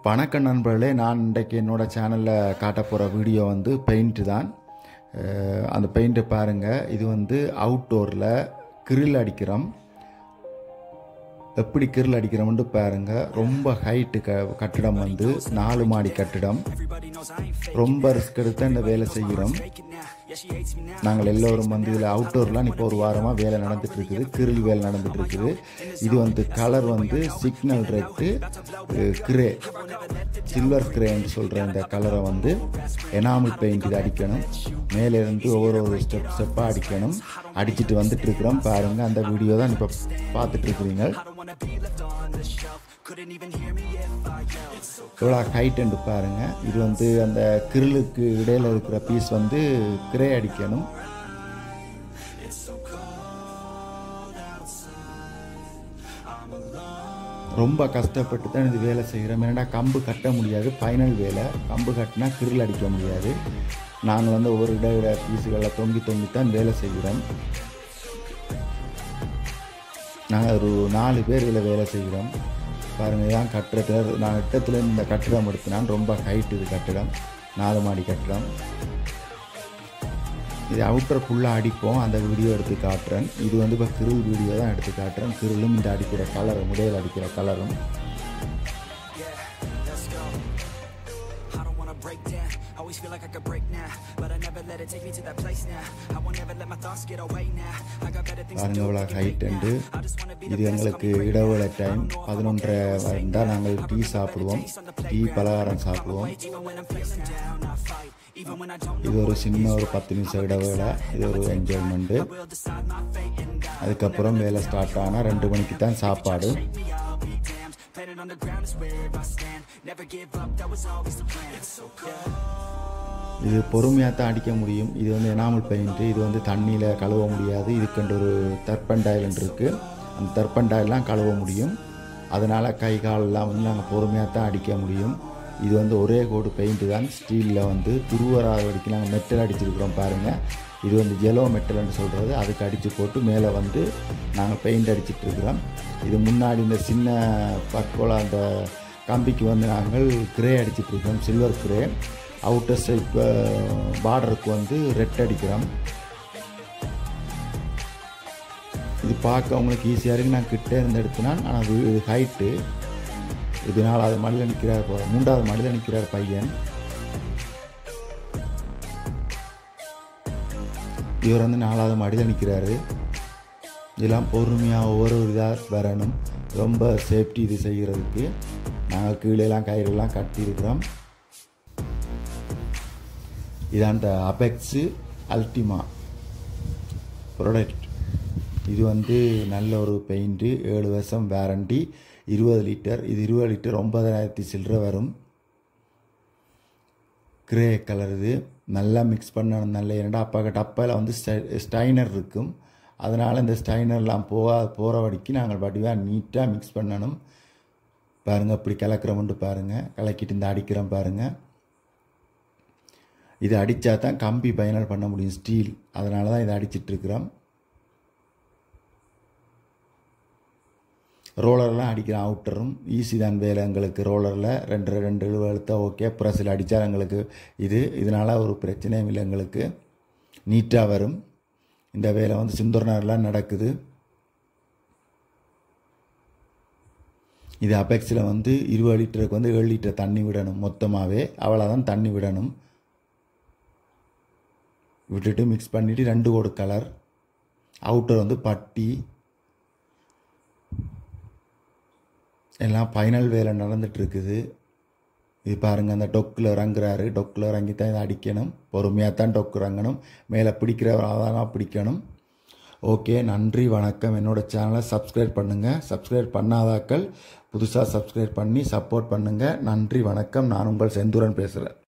வணக்கம் நண்பர்களே நான் இன்றைக்கு என்னோடய சேனலில் காட்ட போகிற வீடியோ வந்து பெயிண்ட்டு தான் அஹ் அந்த பெயிண்ட்டை பாருங்கள் இது வந்து அவுட்டோரில் கிரில் அடிக்கிறோம் எப்படி கிரில் அடிக்கிறோம்னு பாருங்கள் ரொம்ப ஹைட்டு க கட்டிடம் வந்து நாலு மாடி கட்டிடம் ரொம்ப ரிஸ்க் எடுத்து இந்த வேலை செய்கிறோம் நாங்கள் எல்லோரும் வந்து இதில் அவுட்டோர்லாம் இப்போ ஒரு வாரமாக வேலை நடந்துட்டு இருக்குது கிரில் வேலை நடந்துட்டு இருக்குது இது வந்து கலர் வந்து சிக்னல் ரெட்டு கிரே சில்வர் கிரேன்னு சொல்கிற இந்த கலரை வந்து எனாமல் பெயிண்ட் இது அடிக்கணும் மேலே இருந்து ஒவ்வொரு ஒரு ஸ்டெப் ஸ்டெப்பாக அடிக்கணும் அடிச்சுட்டு வந்துட்டு இருக்கிறோம் பாருங்கள் அந்த வீடியோ தான் இப்போ பார்த்துட்டு இருக்கிறீங்க இவ்வளோ ஹைட்டுண்டு பாருங்க இது வந்து அந்த கிரிலுக்கு இடையில இருக்கிற பீஸ் வந்து கிரே அடிக்கணும் ரொம்ப கஷ்டப்பட்டு தான் இது வேலை செய்கிறோம் ஏன்னா கம்பு கட்ட முடியாது ஃபைனல் வேலை கம்பு கட்டினா கிரில் அடிக்க முடியாது நாங்கள் வந்து ஒவ்வொரு இட இட பீஸுகளில் தொங்கி தொங்கி தான் வேலை செய்கிறோம் நாங்கள் ஒரு நாலு பேர் இதில் வேலை செய்கிறோம் பாருங்கள் இதான் கட்டிடத்தில் நான் இடத்துல இந்த கட்டிடம் எடுத்தினான் ரொம்ப ஹைட் இது கட்டிடம் நாலு மாடி கட்டிடம் இது அவுட்டர் ஃபுல்லாக அடிப்போம் அந்த வீடியோ எடுத்து காட்டுறேன் இது வந்து இப்போ கிருள் வீடியோ தான் எடுத்து காட்டுறேன் கிருளும் இந்த அடிக்கிற கலரும் முடையில் அடிக்கிற கலரும் break down Always feel like I could break now But I never let it take me to that place now I won't ever let my thoughts get away now I got better things to பாருங்க do இவ்வளோ height உண்டு இது எங்களுக்கு இடவேளை time பதினொன்றரை வந்தால் நாங்கள் tea சாப்பிடுவோம் tea பலகாரம் சாப்பிடுவோம் Even when I'm feeling down, I fight Even when I don't இது ஒரு சின்ன ஒரு பத்து நிமிஷம் இடவேளை இது ஒரு enjoyment will decide my fate And I அதுக்கப்புறம் வேலை ஸ்டார்ட் ஆனால் ரெண்டு மணிக்கு தான் சாப்பாடு me, I'll be damned Planet on the ground is where I stand Never give up, that was always the plan It's so cold இது பொறுமையாக தான் அடிக்க முடியும் இது வந்து எனாமல் பெயிண்ட்டு இது வந்து தண்ணியில் கழுவ முடியாது இதுக்குண்டு ஒரு தர்பண்டாயில் இருக்குது அந்த தர்பண்டாயிலாம் கழுவ முடியும் அதனால் கை காலெல்லாம் வந்து நாங்கள் பொறுமையாக தான் அடிக்க முடியும் இது வந்து ஒரே கோடு பெயிண்ட்டு தான் ஸ்டீலில் வந்து துருவராத வரைக்கும் நாங்கள் மெட்டல் அடிச்சிருக்கிறோம் பாருங்கள் இது வந்து ஜெலோ மெட்டல்னு சொல்கிறது அதுக்கு அடித்து போட்டு மேலே வந்து நாங்கள் பெயிண்ட் அடிச்சிட்டு இருக்கிறோம் இது முன்னாடி இந்த சின்ன பக்கோல அந்த கம்பிக்கு வந்து நாங்கள் கிரே அடிச்சிட்டு இருக்கோம் சில்வர் கிரே அவுட்டர் சைட் பார்டருக்கு வந்து ரெட் அடிக்கிறோம் இது பார்க்க உங்களுக்கு ஈஸியாக இருக்குது நான் கிட்டே இருந்து எடுத்தினான் ஆனால் இது ஹைட்டு இது நாலாவது மடியில் நிற்கிறார் போல மூன்றாவது மடியில் நிற்கிறார் பையன் இவர் வந்து நாலாவது மடியில் நிற்கிறாரு இதெல்லாம் பொறுமையாக ஒவ்வொரு இதாக வரணும் ரொம்ப சேஃப்டி இது செய்கிறதுக்கு நாங்கள் கீழேலாம் கயிறுலாம் கட்டியிருக்கிறோம் இதான் இந்த அபெக்ஸு அல்டிமா ப்ராடக்ட் இது வந்து நல்ல ஒரு பெயிண்ட்டு ஏழு வருஷம் வேரண்டி இருபது லிட்டர் இது இருபது லிட்டர் ஒன்பதாயிரத்தி சில்லற வரும் கிரே கலர் இது நல்லா மிக்ஸ் பண்ணணும் நல்ல ஏன்னா அப்போ டப்பாவில் வந்து ஸ்டைனர் இருக்கும் அதனால் இந்த ஸ்டைனர்லாம் போக போகிற வரைக்கும் நாங்கள் வடிவாக நீட்டாக மிக்ஸ் பண்ணணும் பாருங்கள் இப்படி கலக்கிறோம்ட்டு பாருங்கள் கலக்கிட்டு இந்த அடிக்கிறோம் பாருங்கள் இது அடித்தா தான் கம்பி பயனர் பண்ண முடியும் ஸ்டீல் அதனால தான் இதை அடிச்சிட்ருக்கிறோம் ரோலர்லாம் அடிக்கிறோம் அவுட்டரும் ஈஸி தான் வேலை எங்களுக்கு ரோலரில் ரெண்டு ரெண்டு இழுவ எழுத்தா ஓகே ப்ரெஸ்ஸில் அடித்தா எங்களுக்கு இது இதனால் ஒரு பிரச்சனையும் இல்லை எங்களுக்கு நீட்டாக வரும் இந்த வேலை வந்து சுந்தரனர்லாம் நடக்குது இது அபெக்ஸில் வந்து இருபது லிட்டருக்கு வந்து ஏழு லிட்டர் தண்ணி விடணும் மொத்தமாகவே அவ்வளோதான் தண்ணி விடணும் விட்டுட்டு மிக்ஸ் பண்ணிவிட்டு ரெண்டு கோடு கலர் அவுட்டர் வந்து பட்டி எல்லாம் ஃபைனல் வேலை நடந்துகிட்ருக்குது இது பாருங்கள் அந்த டொக்கில் இறங்குறாரு டொக்கில் இறங்கி தான் இதை அடிக்கணும் பொறுமையாக தான் டொக்கு இறங்கணும் மேலே பிடிக்கிறவராதான் பிடிக்கணும் ஓகே நன்றி வணக்கம் என்னோடய சேனலை சப்ஸ்கிரைப் பண்ணுங்கள் சப்ஸ்கிரைப் பண்ணாதாக்கள் புதுசாக சப்ஸ்கிரைப் பண்ணி சப்போர்ட் பண்ணுங்கள் நன்றி வணக்கம் நான் உங்கள் செந்தூரன் பேசுகிறேன்